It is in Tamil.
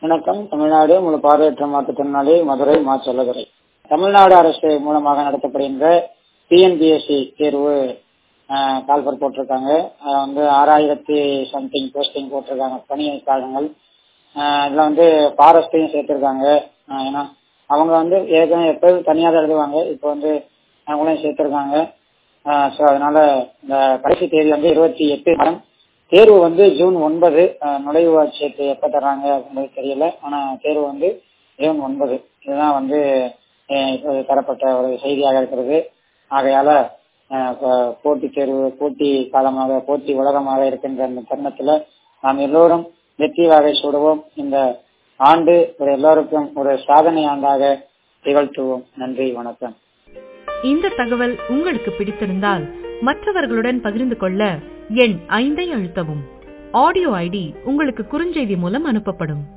வணக்கம் தமிழ்நாடு முழு பார்வையற்ற மாற்றுத்திறனாளி மதுரை மா செல்லதுரை தமிழ்நாடு அரசு மூலமாக நடத்தப்படுகின்ற டிஎன்பிஎஸ்சி தேர்வு ஆஹ், கால்பர் போட்டிருக்காங்க ஆஹ் வந்து ஆறாயிரத்தி சம்திங் போஸ்டிங் போட்டிருக்காங்க பணியாளர்கள் இதுல வந்து ஃபாரஸ்டையும் சேர்த்திருக்காங்க ஆஹ், ஏன்னா அவங்க வந்து ஏற்கனவே எப்போதும் தனியாக தான் எழுதுவாங்க இப்போ வந்து அவங்களையும் சேர்த்திருக்காங்க ஸோ அதனால இந்த கடைசி தேதி வந்து இருபத்தி எட்டு மரம் தேர்வு வந்து ஜூன் ஒன்பது அஹ், நுழைவுவாட் சேர்த்து எப்போ தர்றாங்க அப்படின்றது தெரியல ஆனா தேர்வு வந்து ஜூன் ஒன்பது இதுதான் வந்து அஹ், இப்போது தரப்பட்ட ஒரு செய்தியாக இருக்கிறது ஆகையால அஹ், ப- போட்டித் தேர்வு போட்டி காலமாக போட்டி உலகமாக இருக்கின்ற இந்த தருணத்துல நாம் எல்லோரும் வெற்றி வாகை சூடுவோம் இந்த ஆண்டு ஒரு எல்லோருக்கும் ஒரு சாதனை ஆண்டாக திகழ்த்துவோம் நன்றி வணக்கம் இந்த தகவல் உங்களுக்கு பிடித்திருந்தால் மற்றவர்களுடன் பகிர்ந்து கொள்ள எண் ஐந்தை அழுத்தவும் ஆடியோ ஐடி உங்களுக்கு குறுஞ்செய்தி மூலம் அனுப்பப்படும்